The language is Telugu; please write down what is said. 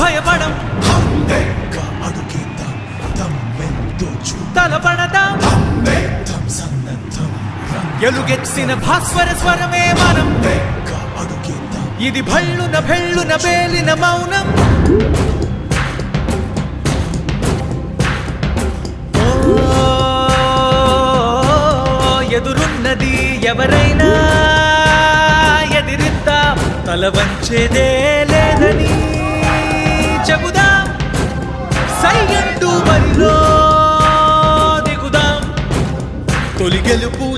భయపడం హంబెక్క అడుగేద్దాం దమ్మెంతో చూద్దాం తలపడదాం హంబెద్దం సన్నద్ధం ఎలుగెత్సిన భాస్వర స్వరమే మనం రంబెక్క అడుగేద్దాం ఇది భళ్ళున భెళ్ళున పేలిన మౌనం ఓ, ఎదురున్నది ఎవరైనా ఎదిరిద్దాం తల వంచేదే లేదని చెబుదాం సైగంటూ బరిలో దిగుదాం తొలి గెలుపు